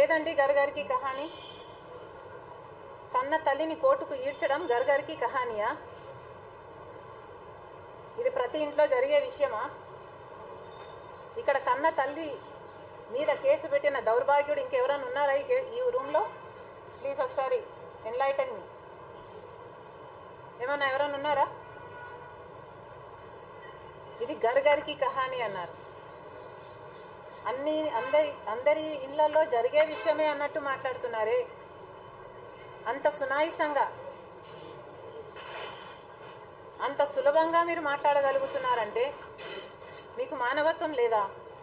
ఏదండి గరగరికి కహాని కన్న తల్లిని కోర్టుకు ఈడ్చడం గరగరికి కహానియా ఇది ప్రతి ఇంట్లో జరిగే విషయమా ఇక్కడ కన్న తల్లి మీద కేసు పెట్టిన దౌర్భాగ్యుడు ఇంకెవరైనా ఉన్నారా ఈ కే- ఈ రూమ్లో ప్లీజ్ ఒకసారి ఎన్లైటన్ మీ ఏమన్నా ఎవరైనా ఉన్నారా ఇది గరగరికి కహాని అన్నారు అన్ని అందరి అందరి ఇళ్లలో జరిగే విషయమే అన్నట్టు మాట్లాడుతున్నారే అంత సునాయసంగా అంత సులభంగా మీరు మాట్లాడగలుగుతున్నారంటే మీకు మానవత్వం లేదా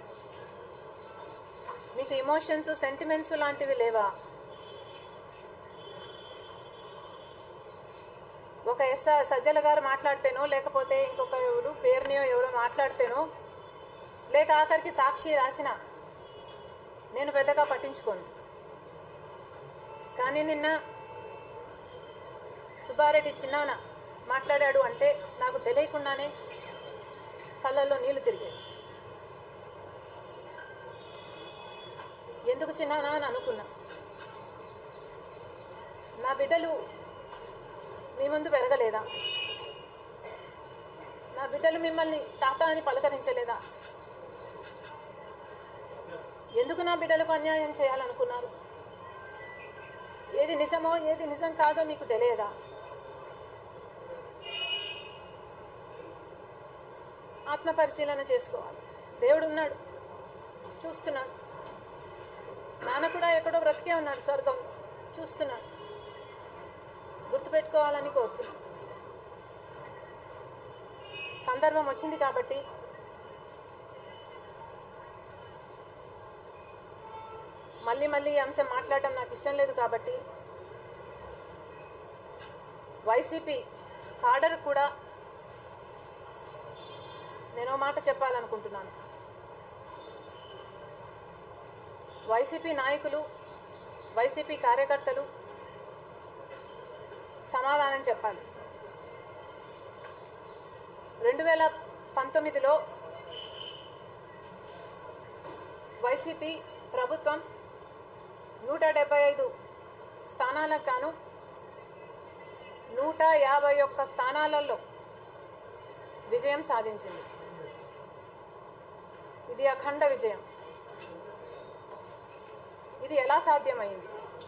మీకు ఇమోషన్స్ సెంటిమెంట్స్ లాంటివి లేవా ఒక ఎస్ సజ్జల గారు మాట్లాడితేనో లేకపోతే ఇంకొక ఎవరు పేరునియో ఎవరో మాట్లాడితేనో లేక ఆఖరికి సాక్షి రాసిన నేను పెద్దగా పట్టించుకోను కానీ నిన్న సుబ్బారెడ్డి చిన్నాన మాట్లాడాడు అంటే నాకు తెలియకుండానే కళ్ళల్లో నీళ్లు తిరిగాయి ఎందుకు చిన్నానా అని అనుకున్నా నా బిడ్డలు మీ ముందు పెరగలేదా నా బిడ్డలు మిమ్మల్ని తాత అని పలకరించలేదా ఎందుకు నా బిడ్డలకు అన్యాయం చేయాలనుకున్నారు ఏది నిజమో ఏది నిజం కాదో మీకు తెలియదా ఆత్మ పరిశీలన చేసుకోవాలి దేవుడు ఉన్నాడు చూస్తున్నాడు నాన్న కూడా ఎక్కడో బ్రతికే ఉన్నాడు స్వర్గం చూస్తున్నాడు గుర్తుపెట్టుకోవాలని కోరుతున్నాను సందర్భం వచ్చింది కాబట్టి మళ్ళీ మళ్ళీ ఈ అంశం మాట్లాడటం నాకు ఇష్టం లేదు కాబట్టి వైసీపీ కాడర్ కూడా నేను ఓ మాట చెప్పాలనుకుంటున్నాను వైసీపీ నాయకులు వైసీపీ కార్యకర్తలు సమాధానం చెప్పాలి రెండు వేల పంతొమ్మిదిలో వైసీపీ ప్రభుత్వం నూట డెబ్బై ఐదు స్థానాలకు గాను నూట యాభై ఒక్క స్థానాలలో విజయం సాధించింది ఇది అఖండ విజయం ఇది ఎలా సాధ్యమైంది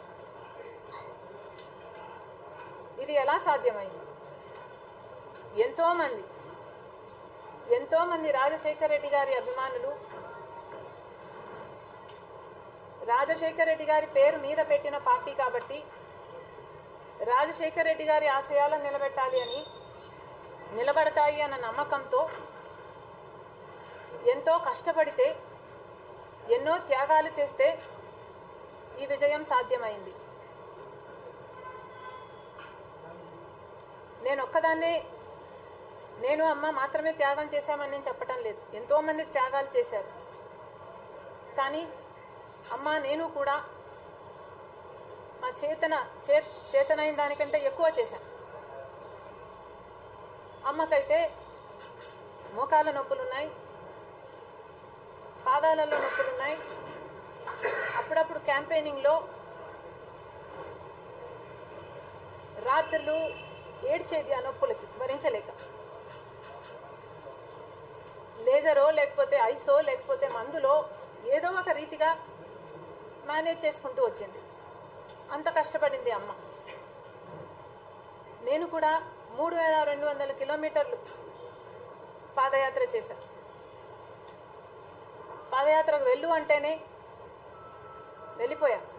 ఇది ఎలా సాధ్యమైంది ఎంతో మంది ఎంతో మంది రాజశేఖర రెడ్డి గారి అభిమానులు రాజశేఖర రెడ్డి గారి పేరు మీద పెట్టిన పార్టీ కాబట్టి రాజశేఖర రెడ్డి గారి ఆశయాలను నిలబెట్టాలి అని నిలబడతాయి అన్న నమ్మకంతో ఎంతో కష్టపడితే ఎన్నో త్యాగాలు చేస్తే ఈ విజయం సాధ్యమైంది నేను ఒక్కదాన్నే నేను అమ్మ మాత్రమే త్యాగం చేశామని నేను చెప్పటం లేదు ఎంతో మంది త్యాగాలు చేశారు కానీ అమ్మ నేను కూడా మా చేతన చే చేతనైన దానికంటే ఎక్కువ చేశాను అమ్మకైతే మోకాల నొప్పులున్నాయి పాదాలలో నొప్పులున్నాయి అప్పుడప్పుడు క్యాంపెయినింగ్లో రాత్రులు ఏడ్చేది ఆ నొప్పులకి భరించలేక లేజరో లేకపోతే ఐసో లేకపోతే మందులో ఏదో ఒక రీతిగా మేనేజ్ చేసుకుంటూ వచ్చింది అంత కష్టపడింది అమ్మ నేను కూడా మూడు వేల రెండు వందల కిలోమీటర్లు పాదయాత్ర చేశాను పాదయాత్రకు వెళ్ళు అంటేనే వెళ్ళిపోయాను